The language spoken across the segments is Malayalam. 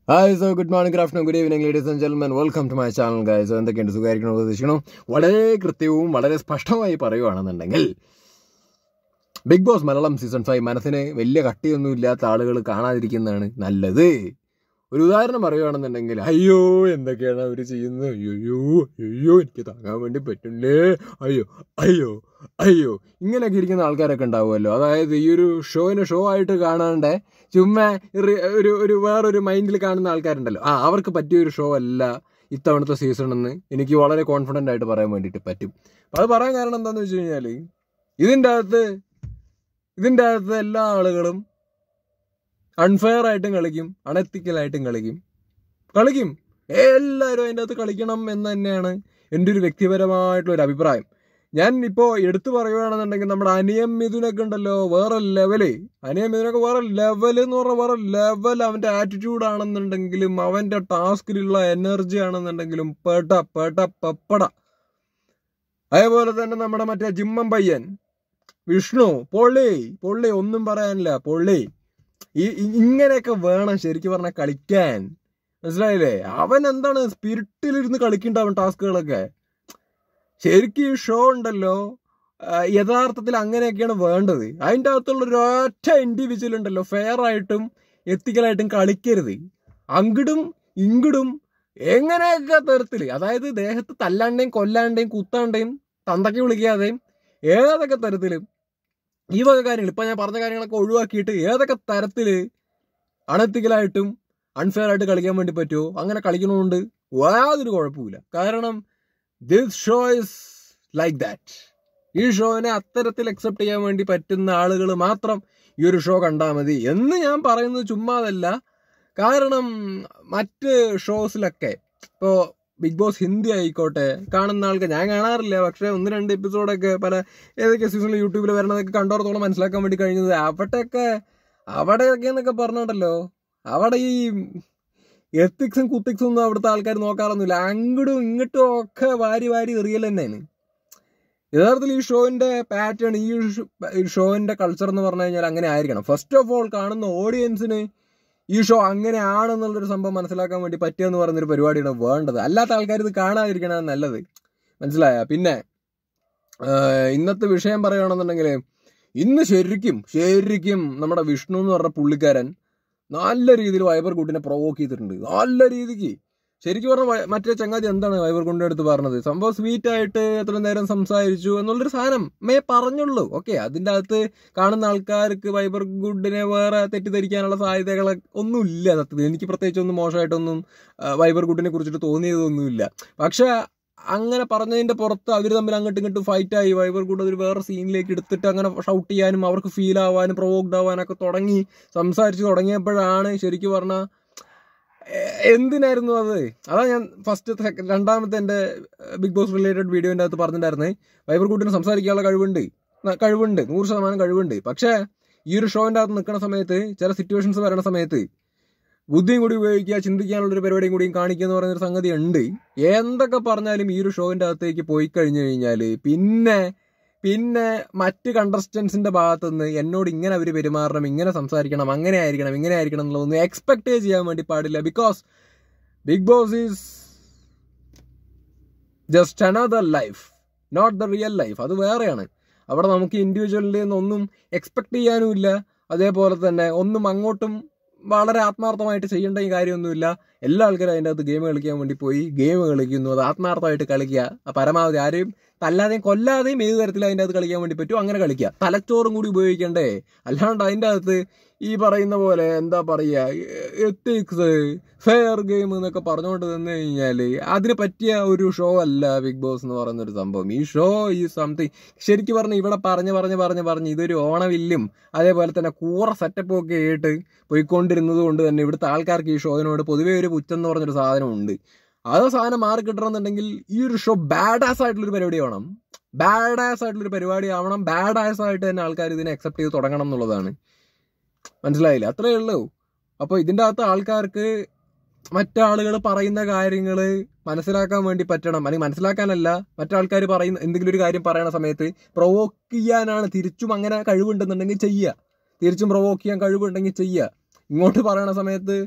hi so good morning good afternoon good evening ladies and gentlemen welcome to my channel guys എന്തൊക്കെയുണ്ട് സുഖമായിരിക്കണം പ്രതീക്ഷിക്കണം വളരെ കൃത്യവും വളരെ സ്പഷ്ടമായി പറയുകയാണെന്നുണ്ടെങ്കിൽ Bigg Boss Malayalam season five മനസ്സിന് വലിയ കട്ടിയൊന്നും ഇല്ലാത്ത ആളുകൾ കാണാതിരിക്കുന്നതാണ് നല്ലത് ഒരു ഉദാഹരണം പറയുകയാണെന്നുണ്ടെങ്കിൽ അയ്യോ എന്തൊക്കെയാണ് അവർ ചെയ്യുന്നത് അയ്യോ അയ്യോ എനിക്ക് താങ്ങാൻ വേണ്ടി പറ്റില്ലേ അയ്യോ അയ്യോ അയ്യോ ഇങ്ങനെയൊക്കെ ഇരിക്കുന്ന ആൾക്കാരൊക്കെ ഉണ്ടാവുമല്ലോ അതായത് ഈ ഒരു ഷോയിനെ ഷോ ആയിട്ട് കാണാണ്ട് ചുമ്മാ റി- ഒരു ഒരു വേറൊരു മൈൻഡിൽ കാണുന്ന ആൾക്കാരുണ്ടല്ലോ ആ അവർക്ക് പറ്റിയ ഒരു ഷോ അല്ല ഇത്തവണത്തെ സീസൺ എന്ന് എനിക്ക് വളരെ കോൺഫിഡൻ്റ് ആയിട്ട് പറയാൻ വേണ്ടിയിട്ട് പറ്റും അപ്പം അത് പറയാൻ കാരണം എന്താണെന്ന് വെച്ച് കഴിഞ്ഞാൽ ഇതിൻ്റെ അകത്ത് ഇതിൻ്റെ അകത്ത് എല്ലാ ആളുകളും അൺഫെയർ ആയിട്ടും കളിക്കും അണെത്തിക്കലായിട്ടും കളിക്കും കളിക്കും എല്ലാവരും അതിൻ്റെ അകത്ത് കളിക്കണം എന്ന് തന്നെയാണ് എൻ്റെ ഒരു വ്യക്തിപരമായിട്ടുള്ള ഒരു അഭിപ്രായം ഞാൻ ഇപ്പോൾ എടുത്തു പറയുകയാണെന്നുണ്ടെങ്കിൽ നമ്മുടെ അനിയം മിഥുനൊക്കെ ഉണ്ടല്ലോ വേറെ ലെവല് അനിയം മിഥുനൊക്കെ വേറെ ലെവൽ എന്ന് പറഞ്ഞാൽ വേറെ ലെവൽ അവൻ്റെ ആറ്റിറ്റ്യൂഡ് ആണെന്നുണ്ടെങ്കിലും അവൻ്റെ ടാസ്കിലുള്ള എനർജി ആണെന്നുണ്ടെങ്കിലും പെട പെട പെപ്പട അതേപോലെ തന്നെ നമ്മുടെ മറ്റേ ജിമ്മൻ പയ്യൻ വിഷ്ണു പൊള്ളി പൊള്ളി ഒന്നും പറയാനില്ല പൊള്ളി ഈ ഇ- ഇങ്ങനെയൊക്കെ വേണം ശരിക്കും പറഞ്ഞാൽ കളിക്കാൻ മനസ്സിലായില്ലേ അവൻ എന്താണ് സ്പിരിറ്റിലിരുന്ന് കളിക്കുന്നുണ്ടാവും ടാസ്കുകളൊക്കെ ശരിക്കും ഈ ഷോ ഉണ്ടല്ലോ ആ, യഥാർത്ഥത്തിൽ അങ്ങനെയൊക്കെയാണ് വേണ്ടത് അതിൻ്റെ അകത്തുള്ള ഒരു ഒറ്റ ഇൻഡിവിജ്വൽ ഉണ്ടല്ലോ ഫെയർ ആയിട്ടും എത്തിക്കലായിട്ടും കളിക്കരുത് അങ്ങടും ഇങ്ങടും എങ്ങനെയൊക്കെ തരത്തില് അതായത് ദേഹത്ത് തല്ലാണ്ടേയും കൊല്ലാണ്ടേയും കുത്താണ്ടേയും തന്തയ്ക്ക് വിളിക്കാതെയും ഏതൊക്കെ തരത്തിലും ഈ വക കാര്യങ്ങൾ ഇപ്പൊ ഞാൻ പറഞ്ഞ കാര്യങ്ങളൊക്കെ ഒഴിവാക്കിയിട്ട് ഏതൊക്കെ തരത്തില് അണത്തിക്കലായിട്ടും അൺഫെയർ ആയിട്ട് കളിക്കാൻ വേണ്ടി പറ്റുമോ അങ്ങനെ കളിക്കണോണ്ട് യാതൊരു കുഴപ്പമില്ല കാരണം this show is like that ഈ ഷോനെ അത്തരത്തിൽ അക്സെപ്റ്റ് ചെയ്യാൻ വേണ്ടി പറ്റുന്ന ആളുകൾ മാത്രം ഈ ഒരു ഷോ കണ്ടാൽ മതി എന്ന് ഞാൻ പറയുന്നത് ചുമ്മാതല്ല കാരണം മറ്റ് ഷോസിലൊക്കെ ഇപ്പോൾ ബിഗ് ബോസ് ഹിന്ദി ആയിക്കോട്ടെ കാണുന്ന ആൾക്ക് ഞാൻ കാണാറില്ല പക്ഷേ ഒന്ന് രണ്ട് എപ്പിസോഡൊക്കെ പല ഏതൊക്കെ സീസണിൽ യൂട്യൂബിൽ വരണതൊക്കെ കണ്ടോടത്തോളം മനസ്സിലാക്കാൻ വേണ്ടി കഴിഞ്ഞത് അവിടെയൊക്കെ അവിടെയൊക്കെ എന്നൊക്കെ പറഞ്ഞിട്ടല്ലോ അവിടെ ഈ എത്തിക്സും കുത്തിക്സും ഒന്നും അവിടുത്തെ ആൾക്കാർ നോക്കാറൊന്നുമില്ല അങ്ങോട്ടും ഇങ്ങോട്ടും ഒക്കെ വാരി വാരി എറിയൽ തന്നെയാണ് യഥാർത്ഥത്തിൽ ഈ ഷോയിന്റെ പാറ്റേൺ ഈ ഷോ- ഈ ഷോയിന്റെ കൾച്ചർ എന്ന് പറഞ്ഞു കഴിഞ്ഞാൽ അങ്ങനെ ആയിരിക്കണം ഫസ്റ്റ് ഓഫ് ഓൾ കാണുന്ന ഓഡിയൻസിന് ഈ ഷോ അങ്ങനെയാണെന്നുള്ളൊരു സംഭവം മനസ്സിലാക്കാൻ വേണ്ടി പറ്റിയെന്ന് പറയുന്നൊരു പരിപാടിയാണ് വേണ്ടത് അല്ലാത്ത ആൾക്കാർ ഇത് കാണാതിരിക്കണതാണ് നല്ലത് മനസ്സിലായ പിന്നെ ആഹ് ഇന്നത്തെ വിഷയം പറയുകയാണെന്നുണ്ടെങ്കിൽ ഇന്ന് ശരിക്കും ശരിക്കും നമ്മുടെ വിഷ്ണു എന്ന് പറഞ്ഞ പുള്ളിക്കാരൻ നല്ല രീതിയിൽ വൈബർ കുട്ടിനെ പ്രൊവോക്ക് ചെയ്തിട്ടുണ്ട് നല്ല രീതിക്ക് ശരിക്കും പറഞ്ഞ വ- മറ്റേ ചങ്ങാതി എന്താണ് വൈബർ കുട്ടിന്റെ അടുത്ത് പറഞ്ഞത് സംഭവം സ്വീറ്റ് ആയിട്ട് എത്ര നേരം സംസാരിച്ചു എന്നുള്ളൊരു സാധനം മേ പറഞ്ഞുള്ളൂ ഓക്കെ അതിന്റെ അകത്ത് കാണുന്ന ആൾക്കാർക്ക് വൈബർ ഗുഡിനെ വേറെ തെറ്റിദ്ധരിക്കാനുള്ള സാധ്യതകൾ ഒന്നുമില്ല സത്യത്തിൽ എനിക്ക് പ്രത്യേകിച്ച് ഒന്നും മോശമായിട്ടൊന്നും ആ, വൈബർ ഗുഡിനെ കുറിച്ചിട്ട് തോന്നിയതൊന്നുമില്ല പക്ഷെ അങ്ങനെ പറഞ്ഞതിന്റെ പുറത്ത് അവർ തമ്മിൽ അങ്ങോട്ടും ഇങ്ങോട്ടും ഫൈറ്റ് ആയി വൈബർ ഗുഡ് ഒരു വേറെ സീനിലേക്ക് എടുത്തിട്ട് അങ്ങനെ ഷൗട്ട് ചെയ്യാനും അവർക്ക് ഫീൽ ആവാനും പ്രൊവോക്ഡ് ആവാനൊക്കെ തുടങ്ങി സംസാരിച്ച് തുടങ്ങിയപ്പോഴാണ് ശരിക്കും പറഞ്ഞ എന്തിനായിരുന്നു അത് അതാ ഞാൻ ഫസ്റ്റ് രണ്ടാമത്തെ എൻ്റെ ബിഗ് ബോസ് റിലേറ്റഡ് വീഡിയോൻ്റെ അകത്ത് പറഞ്ഞിട്ടുണ്ടായിരുന്നേ വൈബർ കൂട്ടിന് സംസാരിക്കാനുള്ള കഴിവുണ്ട് ന- കഴിവുണ്ട് നൂറ് ശതമാനം കഴിവുണ്ട് പക്ഷേ ഈ ഒരു ഷോൻ്റെ അകത്ത് നിൽക്കുന്ന സമയത്ത് ചില സിറ്റുവേഷൻസ് വരണ സമയത്ത് ബുദ്ധിയും കൂടി ഉപയോഗിക്കുക ചിന്തിക്കാനുള്ള ഒരു പരിപാടിയും കൂടിയും കാണിക്കുക എന്ന് പറയുന്നൊരു സംഗതി ഉണ്ട് എന്തൊക്കെ പറഞ്ഞാലും ഈ ഒരു ഷോവിൻ്റെ അകത്തേക്ക് പോയി കഴിഞ്ഞു കഴിഞ്ഞാൽ പിന്നെ പിന്നെ മറ്റ് കണ്ടസ്റ്റൻസിന്റെ ഭാഗത്തു നിന്ന് എന്നോട് ഇങ്ങനെ അവർ പെരുമാറണം ഇങ്ങനെ സംസാരിക്കണം അങ്ങനെ ആയിരിക്കണം ഇങ്ങനെ ആയിരിക്കണം എന്നുള്ളതൊന്നും എക്സ്പെക്ട് ചെയ്യാൻ വേണ്ടി പാടില്ല because Bigg Boss is just another life not the real life അത് വേറെയാണ് അവിടെ നമുക്ക് ഇൻഡിവിജ്വലിൻ്റെ ഒന്നും എക്സ്പെക്ട് ചെയ്യാനും ഇല്ല അതേപോലെ തന്നെ ഒന്നും അങ്ങോട്ടും വളരെ ആത്മാർത്ഥമായിട്ട് ചെയ്യേണ്ട ഈ കാര്യമൊന്നുമില്ല എല്ലാ ആൾക്കാരും അതിൻ്റെ അകത്ത് ഗെയിം കളിക്കാൻ വേണ്ടി പോയി ഗെയിം കളിക്കുന്നു അത് ആത്മാർത്ഥമായിട്ട് കളിക്കുക ആ പരമാവധി ആരെയും തല്ലാതെയും കൊല്ലാതെയും ഏത് തരത്തിൽ അതിൻ്റെ അകത്ത് കളിക്കാൻ വേണ്ടി പറ്റും അങ്ങനെ കളിക്കുക തലച്ചോറും കൂടി ഉപയോഗിക്കണ്ടേ അല്ലാണ്ട് അതിൻ്റെ അകത്ത് ഈ പറയുന്ന പോലെ എന്താ പറയുക എത്തിക്സ് ഫെയർ ഗെയിം എന്നൊക്കെ പറഞ്ഞുകൊണ്ട് നിന്ന് കഴിഞ്ഞാൽ അതിന് പറ്റിയ ഒരു ഷോ അല്ല ബിഗ് ബോസ് എന്ന് പറയുന്ന ഒരു സംഭവം ഈ ഷോ ഈ സംതിങ് ശരിക്കും പറഞ്ഞ് ഇവിടെ പറഞ്ഞ് പറഞ്ഞ് പറഞ്ഞ് പറഞ്ഞ് ഇതൊരു ഓണവില്ലും അതേപോലെ തന്നെ കൂറ സെറ്റപ്പും ഒക്കെ ആയിട്ട് പോയിക്കൊണ്ടിരുന്നത് കൊണ്ട് തന്നെ ഇവിടുത്തെ ആൾക്കാർക്ക് ഈ ഷോയിനോട് പൊതുവേ ഒരു പുച്ഛം എന്ന് പറഞ്ഞൊരു സാധനമുണ്ട് അത് സാധനം മാറി കിട്ടണമെന്നുണ്ടെങ്കിൽ ഈ ഒരു ഷോ ബാഡ് ആസ് ആയിട്ടുള്ളൊരു പരിപാടി ആവണം ബാഡ് ആസ് ആയിട്ടുള്ളൊരു പരിപാടി ആവണം ബാഡ് ആസ് ആയിട്ട് തന്നെ ആൾക്കാർ ഇതിനെ അക്സെപ്റ്റ് ചെയ്ത് തുടങ്ങണം എന്നുള്ളതാണ് മനസ്സിലായില്ല അത്രേ ഉള്ളൂ അപ്പോൾ ഇതിൻ്റെ അകത്ത് ആൾക്കാർക്ക് മറ്റാളുകൾ പറയുന്ന കാര്യങ്ങൾ മനസ്സിലാക്കാൻ വേണ്ടി പറ്റണം അല്ലെങ്കിൽ മനസ്സിലാക്കാനല്ല മറ്റാൾക്കാർ പറയുന്ന എന്തെങ്കിലും ഒരു കാര്യം പറയണ സമയത്ത് പ്രൊവോക്ക് ചെയ്യാനാണ് തിരിച്ചും അങ്ങനെ കഴിവുണ്ടെന്നുണ്ടെങ്കിൽ ചെയ്യുക തിരിച്ചും പ്രൊവോക്ക് ചെയ്യാൻ കഴിവുണ്ടെങ്കിൽ ചെയ്യുക ഇങ്ങോട്ട് പറയണ സമയത്ത്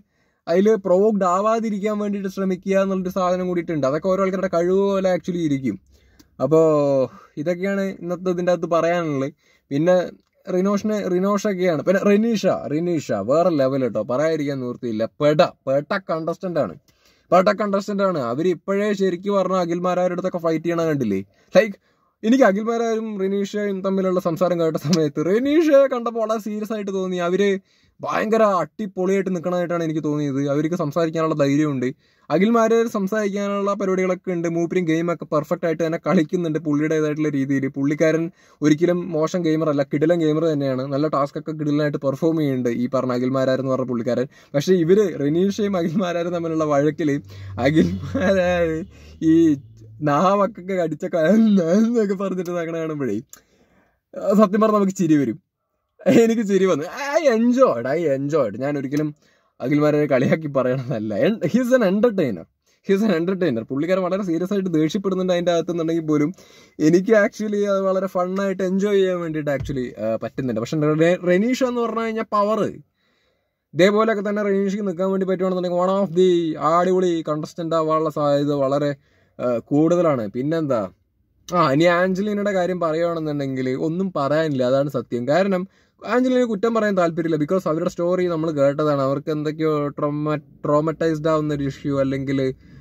അതിൽ പ്രൊവോക്ഡ് ആവാതിരിക്കാൻ വേണ്ടിയിട്ട് ശ്രമിക്കുക എന്നുള്ളൊരു സാധനം കൂടിയിട്ടുണ്ട് അതൊക്കെ ഓരോ ആൾക്കാരുടെ കഴിവ് പോലെ ആക്ച്വലി ഇരിക്കും അപ്പോൾ ഇതൊക്കെയാണ് ഇന്നത്തെ ഇതിൻ്റെ അകത്ത് പറയാനുള്ളത് പിന്നെ റിനോഷിനെ റിനോഷൊക്കെയാണ് പിന്നെ റിനീഷ റിനീഷ വേറെ ലെവൽ കേട്ടോ പറയാതിരിക്കാൻ നിവൃത്തിയില്ല പെട പെട്ട കണ്ടസ്റ്റന്റ് ആണ് പെട്ട കണ്ടസ്റ്റന്റ് ആണ് അവർ ഇപ്പോഴേ ശരിക്കും പറഞ്ഞ അഖിൽമാരാരുടെ അടുത്തൊക്കെ ഫൈറ്റ് ചെയ്യണ കണ്ടില്ലേ ലൈക്ക് എനിക്ക് അഖിൽമാരാരും റിനീഷയും തമ്മിലുള്ള സംസാരം കേട്ട സമയത്ത് റിനീഷയെ കണ്ടപ്പോൾ വളരെ സീരിയസ് ആയിട്ട് തോന്നി അവര് ഭയങ്കര അട്ടിപ്പൊളിയായിട്ട് നിൽക്കണമായിട്ടാണ് എനിക്ക് തോന്നിയത് അവർക്ക് സംസാരിക്കാനുള്ള ധൈര്യമുണ്ട് അഖിൽമാരെ സംസാരിക്കാനുള്ള പരിപാടികളൊക്കെ ഉണ്ട് മൂപ്പരും ഗെയിമൊക്കെ പെർഫെക്റ്റ് ആയിട്ട് തന്നെ കളിക്കുന്നുണ്ട് പുള്ളിയുടേതായിട്ടുള്ള രീതിയിൽ പുള്ളിക്കാരൻ ഒരിക്കലും മോശം ഗെയിമർ അല്ല കിടിലൻ ഗെയിമർ തന്നെയാണ് നല്ല ടാസ്ക് ഒക്കെ കിടിലനായിട്ട് പെർഫോം ചെയ്യുന്നുണ്ട് ഈ പറഞ്ഞ അഖിൽമാരാരെന്ന് പറഞ്ഞ പുള്ളിക്കാരൻ പക്ഷേ ഇവര് റെനീഷയും അഖിൽമാരാരും തമ്മിലുള്ള വഴക്കിൽ അഖിൽമാരാര് ഈ നാവക്കൊക്കെ അടിച്ച എന്നൊക്കെ പറഞ്ഞിട്ട് അങ്ങനെ കാണുമ്പോഴേ സത്യം പറഞ്ഞാൽ നമുക്ക് ചിരി വരും എനിക്ക് ചിരി വന്നു ഐ എൻജോയ്ഡ് ഐ എൻജോയ്ഡ് ഞാൻ ഒരിക്കലും അഖിൽമാരെ കളിയാക്കി പറയണമെന്നല്ല he's an entertainer he's an entertainer പുള്ളിക്കാരൻ വളരെ സീരിയസ് ആയിട്ട് ദേഷ്യപ്പെടുന്നുണ്ട് അതിൻ്റെ അകത്തുനിന്നുണ്ടെങ്കിൽ പോലും എനിക്ക് ആക്ച്വലി അത് വളരെ ഫണ്ണായിട്ട് എൻജോയ് ചെയ്യാൻ വേണ്ടിയിട്ട് ആക്ച്വലി പറ്റുന്നുണ്ട് പക്ഷെ റെനീഷ എന്ന് പറഞ്ഞു കഴിഞ്ഞാൽ പവർ ഇതേപോലെയൊക്കെ തന്നെ റെനീഷയ്ക്ക് നിൽക്കാൻ വേണ്ടി പറ്റുവാണെന്നുണ്ടെങ്കിൽ വൺ ഓഫ് ദി അടിപൊളി കണ്ടസ്റ്റൻ്റ് ആവാനുള്ള സാധ്യത വളരെ കൂടുതലാണ് പിന്നെന്താ ആ ഇനി ആഞ്ചലീനയുടെ കാര്യം പറയുകയാണെന്നുണ്ടെങ്കിൽ ഒന്നും പറയാനില്ല അതാണ് സത്യം കാരണം ആഞ്ചലിനെ കുറ്റം പറയാൻ താല്പര്യമില്ല ബിക്കോസ് അവരുടെ സ്റ്റോറി നമ്മൾ കേട്ടതാണ് അവർക്ക് എന്തൊക്കെയോ ട്രോമ ട്രോമറ്റൈസ്ഡ് ആവുന്ന ഒരു ഇഷ്യൂ അല്ലെങ്കിൽ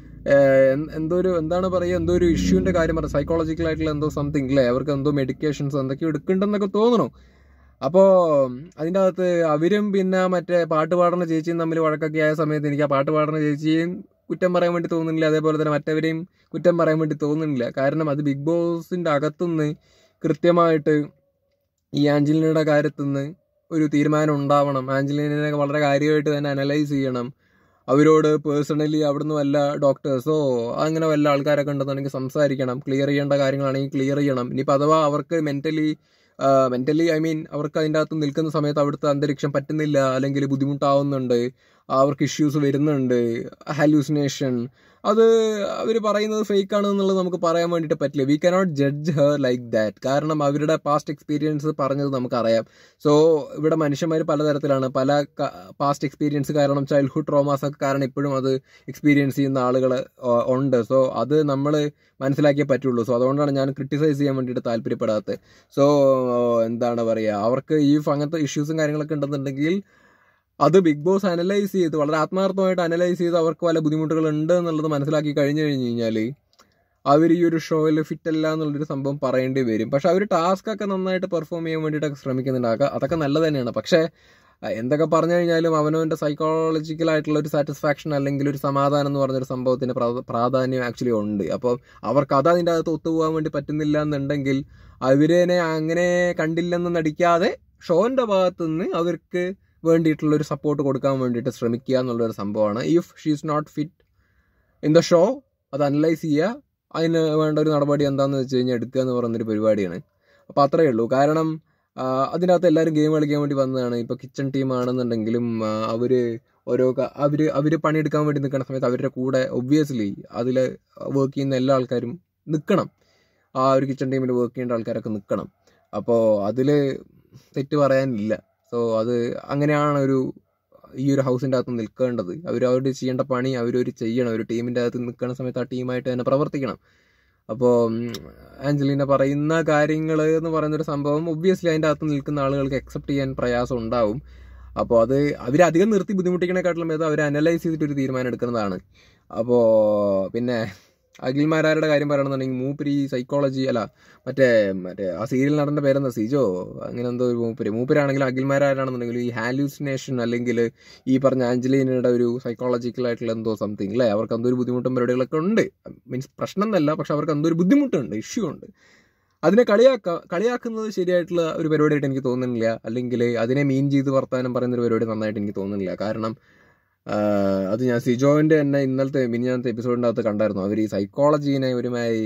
എന്തോ ഒരു എന്താണ് പറയുക എന്തോ ഒരു ഇഷ്യൂവിന്റെ കാര്യം പറയാം സൈക്കോളജിക്കൽ ആയിട്ടുള്ള എന്തോ സംതിങ് അല്ലേ അവർക്ക് എന്തോ മെഡിക്കേഷൻസ് എന്തൊക്കെയോ എടുക്കണ്ടെന്നൊക്കെ തോന്നണു അപ്പോൾ അതിൻ്റെ അകത്ത് അവരും പിന്നെ മറ്റേ പാട്ട് പാടുന്ന ചേച്ചിയും തമ്മിൽ വഴക്കൊക്കെ ആയ സമയത്ത് എനിക്ക് ആ പാട്ട് പാടുന്ന ചേച്ചിയും കുറ്റം പറയാൻ വേണ്ടി തോന്നുന്നില്ല അതേപോലെ തന്നെ മറ്റവരെയും കുറ്റം പറയാൻ വേണ്ടി തോന്നുന്നില്ല കാരണം അത് ബിഗ് ബോസിൻ്റെ അകത്തുനിന്ന് കൃത്യമായിട്ട് ഈ ആഞ്ചലിനയുടെ കാര്യത്തുനിന്ന് ഒരു തീരുമാനം ഉണ്ടാവണം ആഞ്ചലിനെ വളരെ കാര്യമായിട്ട് തന്നെ അനലൈസ് ചെയ്യണം അവരോട് പേഴ്സണലി അവിടുന്ന് വല്ല ഡോക്ടേഴ്സോ അങ്ങനെ വല്ല ആൾക്കാരൊക്കെ ഉണ്ടെന്നുണ്ടെങ്കിൽ സംസാരിക്കണം ക്ലിയർ ചെയ്യേണ്ട കാര്യങ്ങളാണെങ്കിൽ ക്ലിയർ ചെയ്യണം ഇനിയിപ്പോൾ അഥവാ അവർക്ക് മെൻ്റലി മെൻ്റലി ഐ മീൻ അവർക്ക് അതിൻ്റെ അകത്ത് നിൽക്കുന്ന സമയത്ത് അവിടുത്തെ അന്തരീക്ഷം പറ്റുന്നില്ല അല്ലെങ്കിൽ ബുദ്ധിമുട്ടാവുന്നുണ്ട് അവർക്ക് ഇഷ്യൂസ് വരുന്നുണ്ട് ഹാലൂസിനേഷൻ അത് അവർ പറയുന്നത് ഫേക്ക് ആണ് എന്നുള്ളത് നമുക്ക് പറയാൻ വേണ്ടിയിട്ട് പറ്റില്ല we cannot judge her like that കാരണം അവരുടെ പാസ്റ്റ് എക്സ്പീരിയൻസ് പറഞ്ഞത് നമുക്കറിയാം സോ ഇവിടെ മനുഷ്യന്മാർ പലതരത്തിലാണ് പല പാസ്റ്റ് എക്സ്പീരിയൻസ് കാരണം ചൈൽഡ്ഹുഡ് ട്രോമാസ് ഒക്കെ കാരണം ഇപ്പോഴും അത് എക്സ്പീരിയൻസ് ചെയ്യുന്ന ആളുകൾ ഉണ്ട് സോ അത് നമ്മൾ മനസ്സിലാക്കിയേ പറ്റുള്ളൂ സോ അതുകൊണ്ടാണ് ഞാൻ ക്രിട്ടിസൈസ് ചെയ്യാൻ വേണ്ടിയിട്ട് താല്പര്യപ്പെടാത്തത് സോ എന്താണ് പറയുക അവർക്ക് ഈ അങ്ങനത്തെ ഇഷ്യൂസും കാര്യങ്ങളൊക്കെ ഉണ്ടെന്നുണ്ടെങ്കിൽ അത് ബിഗ് ബോസ് അനലൈസ് ചെയ്ത് വളരെ ആത്മാർത്ഥമായിട്ട് അനലൈസ് ചെയ്ത് അവർക്ക് പല ബുദ്ധിമുട്ടുകൾ ഉണ്ട് എന്നുള്ളത് മനസ്സിലാക്കി കഴിഞ്ഞു കഴിഞ്ഞ് കഴിഞ്ഞാൽ അവർ ഈ ഒരു ഷോയിൽ ഫിറ്റ് അല്ല എന്നുള്ളൊരു സംഭവം പറയേണ്ടി വരും പക്ഷെ അവർ ടാസ്ക് ഒക്കെ നന്നായിട്ട് പെർഫോം ചെയ്യാൻ വേണ്ടിയിട്ടൊക്കെ ശ്രമിക്കുന്നുണ്ട് അതൊക്കെ നല്ല തന്നെയാണ് പക്ഷേ എന്തൊക്കെ പറഞ്ഞു കഴിഞ്ഞാലും അവനവൻ്റെ സൈക്കോളജിക്കൽ ആയിട്ടുള്ള ഒരു സാറ്റിസ്ഫാക്ഷൻ അല്ലെങ്കിൽ ഒരു സമാധാനം എന്ന് പറഞ്ഞൊരു സംഭവത്തിന് പ്രാധാന്യം ആക്ച്വലി ഉണ്ട് അപ്പോൾ അവർക്ക് അത് അതിൻ്റെ അകത്ത് ഒത്തുപോകാൻ വേണ്ടി പറ്റുന്നില്ല എന്നുണ്ടെങ്കിൽ അവരെ അങ്ങനെ കണ്ടില്ലെന്ന് നടിക്കാതെ ഷോന്റെ ഭാഗത്തുനിന്ന് അവർക്ക് വേണ്ടിയിട്ടുള്ള ഒരു സപ്പോർട്ട് കൊടുക്കാൻ വേണ്ടിയിട്ട് ശ്രമിക്കുക എന്നുള്ളൊരു സംഭവമാണ് if she's not fit in the show അത് അനലൈസ് ചെയ്യുക അതിന് വേണ്ട ഒരു നടപടി എന്താണെന്ന് വെച്ച് കഴിഞ്ഞാൽ എടുക്കുക എന്ന് പറയുന്നൊരു പരിപാടിയാണ് അപ്പോൾ അത്രയേ ഉള്ളൂ കാരണം അതിനകത്ത് എല്ലാവരും ഗെയിം കളിക്കാൻ വേണ്ടി വന്നതാണ് ഇപ്പോൾ കിച്ചൺ ടീം ആണെന്നുണ്ടെങ്കിലും അവർ ഓരോ അവർ അവർ പണിയെടുക്കാൻ വേണ്ടി നിൽക്കുന്ന സമയത്ത് അവരുടെ കൂടെ ഒബ്വിയസ്ലി അതിൽ വർക്ക് ചെയ്യുന്ന എല്ലാ ആൾക്കാരും നിൽക്കണം ആ ഒരു കിച്ചൺ ടീമിൽ വർക്ക് ചെയ്യേണ്ട ആൾക്കാരൊക്കെ നിൽക്കണം അപ്പോൾ അതിൽ തെറ്റ് പറയാനില്ല സോ അത് അങ്ങനെയാണ് ഒരു ഈ ഒരു ഹൗസിൻ്റെ അകത്ത് നിൽക്കേണ്ടത് അവർ അവരുടെ ചെയ്യേണ്ട പണി അവരൊരു ചെയ്യണം ഒരു ടീമിൻ്റെ അകത്ത് നിൽക്കുന്ന സമയത്ത് ആ ടീമായിട്ട് തന്നെ പ്രവർത്തിക്കണം അപ്പോൾ ആഞ്ചലീന പറയുന്ന കാര്യങ്ങൾ എന്ന് പറയുന്നൊരു സംഭവം ഒബ്വിയസ്ലി അതിൻ്റെ അകത്ത് നിൽക്കുന്ന ആളുകൾക്ക് അക്സെപ്റ്റ് ചെയ്യാൻ പ്രയാസം ഉണ്ടാവും അപ്പോൾ അത് അവരധികം നിർത്തി ബുദ്ധിമുട്ടിക്കണേക്കാട്ടിലും ഭേദം അവർ അനലൈസ് ചെയ്തിട്ട് ഒരു തീരുമാനം എടുക്കുന്നതാണ് അപ്പോൾ പിന്നെ അഖിൽമാരാരുടെ കാര്യം പറയണമെന്നുണ്ടെങ്കിൽ മൂപ്പര് ഈ സൈക്കോളജി അല്ല മറ്റേ മറ്റേ ആ സീരിയൽ നടന്ന പേരെന്താ സിജോ അങ്ങനെ എന്തോ ഒരു മൂപ്പര് മൂപ്പരാണെങ്കിൽ അഖിൽമാരാരാണെന്നുണ്ടെങ്കിൽ ഈ ഹാലൂസിനേഷൻ അല്ലെങ്കിൽ ഈ പറഞ്ഞ ആഞ്ചലീനയുടെ ഒരു സൈക്കോളജിക്കൽ ആയിട്ടുള്ള എന്തോ സംതിങ് അല്ലേ അവർക്ക് എന്തോ ഒരു ബുദ്ധിമുട്ടും പരിപാടികളൊക്കെ ഉണ്ട് മീൻസ് പ്രശ്നം എന്നല്ല പക്ഷെ അവർക്ക് എന്തോ ഒരു ബുദ്ധിമുട്ടുണ്ട് ഇഷ്യൂ ഉണ്ട് അതിനെ കളിയാക്ക കളിയാക്കുന്നത് ശരിയായിട്ടുള്ള ഒരു പരിപാടിയായിട്ട് എനിക്ക് തോന്നുന്നില്ല അല്ലെങ്കിൽ അതിനെ മീൻ ചെയ്ത് വർത്താനം പറയുന്ന ഒരു പരിപാടി നന്നായിട്ട് എനിക്ക് തോന്നുന്നില്ല കാരണം അത് ഞാൻ സിജോവിൻ്റെ തന്നെ ഇന്നലത്തെ മിനിഞ്ഞാന്നത്തെ എപ്പിസോഡിൻ്റെ അകത്ത് കണ്ടായിരുന്നു അവർ ഈ സൈക്കോളജീനെ ഒരുമായി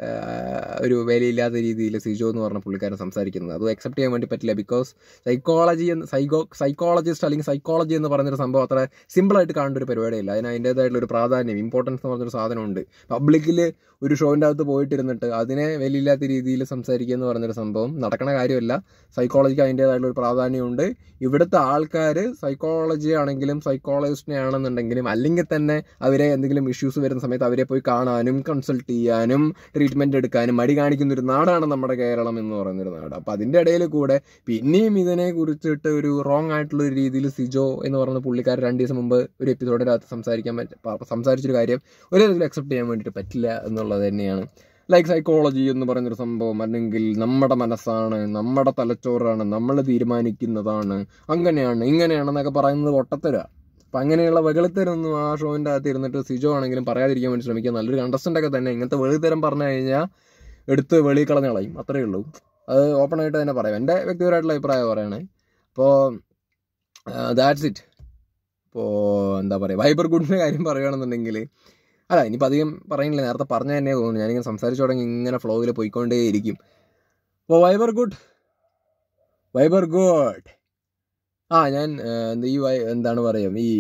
ഒരു വിലയില്ലാത്ത രീതിയിൽ സിജോ എന്ന് പറഞ്ഞ പുള്ളിക്കാരൻ സംസാരിക്കുന്നത് അത് അക്സെപ്റ്റ് ചെയ്യാൻ വേണ്ടി പറ്റില്ല ബിക്കോസ് സൈക്കോളജി എന്ന് സൈക്കോ സൈക്കോളജിസ്റ്റ് അല്ലെങ്കിൽ സൈക്കോളജി എന്ന് പറഞ്ഞൊരു സംഭവം അത്ര സിമ്പിളായിട്ട് കാണേണ്ട ഒരു പരിപാടിയില്ല അതിന് അതിൻ്റേതായിട്ടുള്ള ഒരു പ്രാധാന്യം ഇമ്പോർട്ടൻസ് എന്ന് പറഞ്ഞൊരു സാധനമുണ്ട് പബ്ലിക്കിൽ ഒരു ഷോവിൻ്റെ അകത്ത് പോയിട്ടിരുന്നിട്ട് അതിനെ വിലയില്ലാത്ത രീതിയിൽ സംസാരിക്കുക എന്ന് പറഞ്ഞൊരു സംഭവം നടക്കണ കാര്യമല്ല സൈക്കോളജിക്ക് അതിൻ്റേതായിട്ടുള്ള ഒരു പ്രാധാന്യമുണ്ട് ഇവിടുത്തെ ആൾക്കാർ സൈക്കോളജി ആണെങ്കിലും സൈക്കോളജിസ്റ്റ് പ്രശ്നമാണെന്നുണ്ടെങ്കിലും അല്ലെങ്കിൽ തന്നെ അവരെ എന്തെങ്കിലും ഇഷ്യൂസ് വരുന്ന സമയത്ത് അവരെ പോയി കാണാനും കൺസൾട്ട് ചെയ്യാനും ട്രീറ്റ്മെന്റ് എടുക്കാനും മടി കാണിക്കുന്ന ഒരു നാടാണ് നമ്മുടെ കേരളം എന്ന് പറയുന്നൊരു നാട് അപ്പം അതിൻ്റെ ഇടയിൽ കൂടെ പിന്നെയും ഇതിനെ കുറിച്ചിട്ട് ഒരു റോങ് ആയിട്ടുള്ള ഒരു രീതിയിൽ സിജോ എന്ന് പറയുന്ന പുള്ളിക്കാരൻ രണ്ട് ദിവസം മുമ്പ് ഒരു എപ്പിസോഡിനകത്ത് സംസാരിക്കാൻ പറ്റ സംസാരിച്ചൊരു കാര്യം ഒരു തരത്തിൽ അക്സെപ്റ്റ് ചെയ്യാൻ വേണ്ടിയിട്ട് പറ്റില്ല എന്നുള്ളത് തന്നെയാണ് ലൈക്ക് സൈക്കോളജി എന്ന് പറയുന്നൊരു സംഭവം അല്ലെങ്കിൽ നമ്മുടെ മനസ്സാണ് നമ്മുടെ തലച്ചോറാണ് നമ്മൾ തീരുമാനിക്കുന്നതാണ് അങ്ങനെയാണ് ഇങ്ങനെയാണെന്നൊക്കെ പറയുന്നത് ഒട്ടത്തര അപ്പം അങ്ങനെയുള്ള വെകളിത്തരൊന്നും ആ ഷോവിൻ്റെ അകത്ത് ഇരുന്നിട്ട് സിജോ ആണെങ്കിലും പറയാതിരിക്കാൻ വേണ്ടി ശ്രമിക്കുക നല്ലൊരു കണ്ടസ്റ്റൻ്റ് ഒക്കെ തന്നെ ഇങ്ങനത്തെ വെളിത്തരം പറഞ്ഞു കഴിഞ്ഞാൽ എടുത്ത് വെളി കളഞ്ഞ് കളയും അത്രയേ ഉള്ളൂ അത് ഓപ്പൺ ആയിട്ട് തന്നെ പറയാം എൻ്റെ വ്യക്തിപരമായിട്ടുള്ള അഭിപ്രായം പറയണേ അപ്പോൾ ദാറ്റ്സ് ഇറ്റ് ഇപ്പോൾ എന്താ പറയുക വൈബർ ഗുഡിൻ്റെ കാര്യം പറയുകയാണെന്നുണ്ടെങ്കിൽ അല്ല ഇനിയിപ്പോൾ അധികം പറയുന്നില്ല നേരത്തെ പറഞ്ഞ തന്നെ തോന്നുന്നു ഞാനിങ്ങനെ സംസാരിച്ചു തുടങ്ങി ഇങ്ങനെ ഫ്ലോയിൽ പോയിക്കൊണ്ടേയിരിക്കും അപ്പോൾ വൈബർ ഗുഡ് വൈബർ ഗുഡ് ആ ഞാൻ ഈ എന്താണ് പറയുക ഈ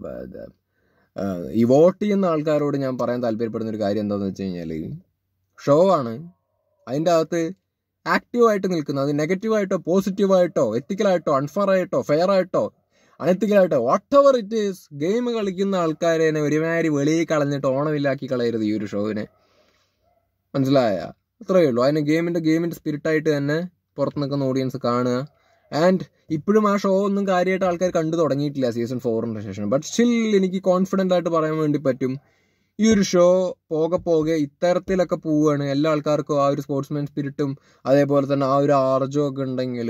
ഈ വോട്ട് ചെയ്യുന്ന ആൾക്കാരോട് ഞാൻ പറയാൻ താല്പര്യപ്പെടുന്ന ഒരു കാര്യം എന്താണെന്ന് വെച്ച് കഴിഞ്ഞാൽ ഷോ ആണ് അതിൻ്റെ അകത്ത് ആക്റ്റീവായിട്ട് നിൽക്കുന്നത് അത് നെഗറ്റീവായിട്ടോ പോസിറ്റീവായിട്ടോ എത്തിക്കലായിട്ടോ അൺഫെയർ ആയിട്ടോ ഫെയർ ആയിട്ടോ അനത്തിക്കലായിട്ടോ whatever it is game കളിക്കുന്ന ആൾക്കാരെ ഒരുമാതിരി വെളിയിൽ കളഞ്ഞിട്ട് ഓണമില്ലാക്കി കളയരുത് ഈ ഒരു ഷോവിനെ മനസ്സിലായ അത്രയേ ഉള്ളൂ അതിന് ഗെയിമിൻ്റെ ഗെയിമിൻ്റെ സ്പിരിറ്റായിട്ട് തന്നെ പുറത്ത് നിൽക്കുന്ന ഓഡിയൻസ് കാണുക ആൻഡ് ഇപ്പോഴും ആ ഷോ ഒന്നും കാര്യമായിട്ട് ആൾക്കാർ കണ്ടു തുടങ്ങിയിട്ടില്ല സീസൺ ഫോറിൻ്റെ ശേഷം ബട്ട് സ്റ്റിൽ എനിക്ക് കോൺഫിഡൻ്റ് ആയിട്ട് പറയാൻ വേണ്ടി പറ്റും ഈ ഒരു ഷോ പോകെ പോകെ ഇത്തരത്തിലൊക്കെ പോവുകയാണ് എല്ലാ ആൾക്കാർക്കും ആ ഒരു സ്പോർട്സ്മാൻ സ്പിരിറ്റും അതേപോലെ തന്നെ ആ ഒരു ആർജവും ഒക്കെ ഉണ്ടെങ്കിൽ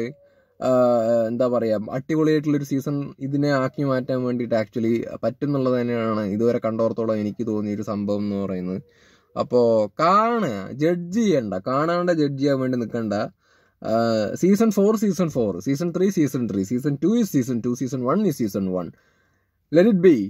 എന്താ പറയുക അടിപൊളിയായിട്ടുള്ളൊരു സീസൺ ഇതിനെ ആക്കി മാറ്റാൻ വേണ്ടിയിട്ട് ആക്ച്വലി പറ്റുന്നുള്ളത് തന്നെയാണ് ഇതുവരെ കണ്ടോർത്തോളം എനിക്ക് തോന്നിയ ഒരു സംഭവം എന്ന് പറയുന്നത് അപ്പോൾ കാണുക ജഡ്ജ് ചെയ്യണ്ട കാണാണ്ട് ജഡ്ജ് ചെയ്യാൻ വേണ്ടി നിൽക്കണ്ട season four season four season three season three season two is season two season one is season one let it be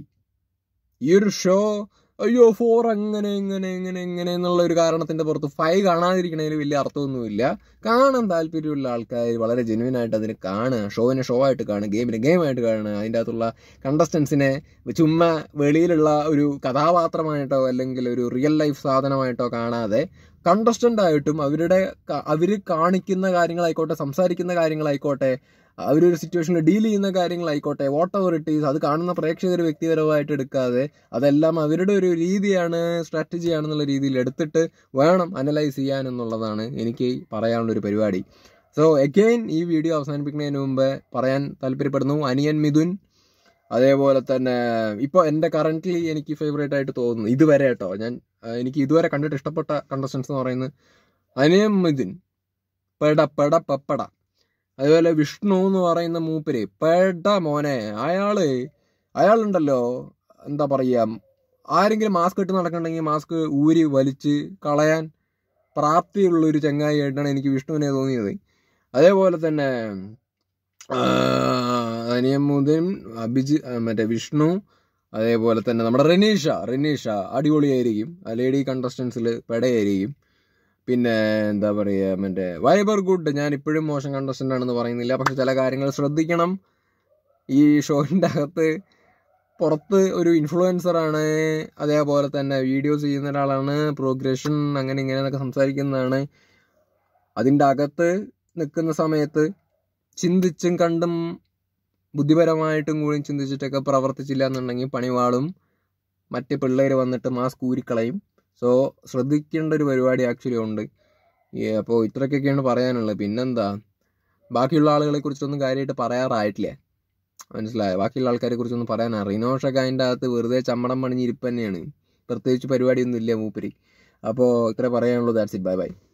ഈ ഒരു ഷോ അയ്യോ ഫോർ അങ്ങനെ ഇങ്ങനെ ഇങ്ങനെ ഇങ്ങനെ എന്നുള്ള ഒരു കാരണത്തിന്റെ പുറത്ത് ഫൈവ് കാണാതിരിക്കണതിൽ വലിയ അർത്ഥമൊന്നുമില്ല കാണാൻ താല്പര്യമുള്ള ആൾക്കാർ വളരെ ജെന്യൂൻ ആയിട്ട് അതിന് കാണുക ഷോവിനെ ഷോ ആയിട്ട് കാണുക ഗെയിമിനെ ഗെയിമായിട്ട് കാണുക അതിൻ്റെ അകത്തുള്ള കണ്ടസ്റ്റൻസിനെ ചുമ്മാ വെളിയിലുള്ള ഒരു കഥാപാത്രമായിട്ടോ അല്ലെങ്കിൽ ഒരു റിയൽ ലൈഫ് സാധനമായിട്ടോ കാണാതെ കണ്ടസ്റ്റൻ്റ് ആയിട്ടും അവരുടെ അവർ കാണിക്കുന്ന കാര്യങ്ങളായിക്കോട്ടെ സംസാരിക്കുന്ന കാര്യങ്ങളായിക്കോട്ടെ അവരൊരു സിറ്റുവേഷനിൽ ഡീൽ ചെയ്യുന്ന കാര്യങ്ങളായിക്കോട്ടെ വാട്ട് എവർ ഇറ്റ് ഈസ് അത് കാണുന്ന പ്രേക്ഷകർ വ്യക്തിപരമായിട്ട് എടുക്കാതെ അതെല്ലാം അവരുടെ ഒരു രീതിയാണ് സ്ട്രാറ്റജിയാണെന്നുള്ള രീതിയിൽ എടുത്തിട്ട് വേണം അനലൈസ് ചെയ്യാൻ എന്നുള്ളതാണ് എനിക്ക് പറയാനുള്ള ഒരു പരിപാടി സോ എഗെയിൻ ഈ വീഡിയോ അവസാനിപ്പിക്കുന്നതിന് മുമ്പ് പറയാൻ താല്പര്യപ്പെടുന്നു അനിയൻ മിഥുൻ അതേപോലെ തന്നെ ഇപ്പോൾ എൻ്റെ കറൻ്റ്ലി എനിക്ക് ഫേവറേറ്റ് ആയിട്ട് തോന്നുന്നു ഇതുവരെ കേട്ടോ ഞാൻ എനിക്ക് ഇതുവരെ കണ്ടിട്ട് ഇഷ്ടപ്പെട്ട കണ്ടസ്റ്റൻസ് എന്ന് പറയുന്നത് അനിയൻ മിഥുൻ പെട പെട പപ്പട അതുപോലെ വിഷ്ണു എന്ന് പറയുന്ന മൂപ്പര് പെട മോനെ അയാള് അയാളുണ്ടല്ലോ എന്താ പറയുക ആരെങ്കിലും മാസ്ക് ഇട്ട് നടക്കണമെങ്കിൽ മാസ്ക് ഊരി വലിച്ച് കളയാൻ പ്രാപ്തിയുള്ള ഒരു ചങ്ങായിയായിട്ടാണ് എനിക്ക് വിഷ്ണുവിനെ തോന്നിയത് അതേപോലെ തന്നെ അനിയമുദൻ അഭിജി മറ്റേ വിഷ്ണു അതേപോലെ തന്നെ നമ്മുടെ റെനീഷ റെനീഷ അടിപൊളിയായിരിക്കും ലേഡി കണ്ടസ്റ്റൻസിൽ പെടയായിരിക്കും പിന്നെ എന്താ പറയുക മറ്റേ വൈബർ ഗുഡ് ഞാൻ ഇപ്പോഴും മോശം കണ്ടസ്റ്റൻ്റ് ആണെന്ന് പറയുന്നില്ല പക്ഷെ ചില കാര്യങ്ങൾ ശ്രദ്ധിക്കണം ഈ ഷോയിൻ്റെ അകത്ത് പുറത്ത് ഒരു ഇൻഫ്ലുവൻസർ ആണ് അതേപോലെ തന്നെ വീഡിയോസ് ചെയ്യുന്ന ഒരാളാണ് പ്രോഗ്രഷൻ അങ്ങനെ ഇങ്ങനെ എന്നൊക്കെ സംസാരിക്കുന്നതാണ് അതിൻ്റെ അകത്ത് നിൽക്കുന്ന സമയത്ത് ചിന്തിച്ചും കണ്ടും ബുദ്ധിപരമായിട്ടും കൂടി ചിന്തിച്ചിട്ടൊക്കെ പ്രവർത്തിച്ചില്ല എന്നുണ്ടെങ്കിൽ പണിവാളും മറ്റ് പിള്ളേർ വന്നിട്ട് മാസ്ക് ഊരിക്കളയും സോ ശ്രദ്ധിക്കേണ്ട ഒരു പരിപാടി ആക്ച്വലി ഉണ്ട് അപ്പോൾ ഇത്രയൊക്കെയാണ് പറയാനുള്ളത് പിന്നെന്താ ബാക്കിയുള്ള ആളുകളെ കുറിച്ചൊന്നും കാര്യമായിട്ട് പറയാറായിട്ടില്ല മനസ്സിലായോ ബാക്കിയുള്ള ആൾക്കാരെ കുറിച്ചൊന്നും പറയാനാ റിനോഷൊക്കെ അതിൻ്റെ അകത്ത് വെറുതെ ചമ്മടം പണിഞ്ഞ് ഇരിപ്പ് തന്നെയാണ് പ്രത്യേകിച്ച് പരിപാടിയൊന്നും ഇല്ല മൂപ്പര് അപ്പോൾ ഇത്ര പറയാനുള്ളൂ ദാറ്റ്സ് ഇറ്റ് ബൈ ബൈ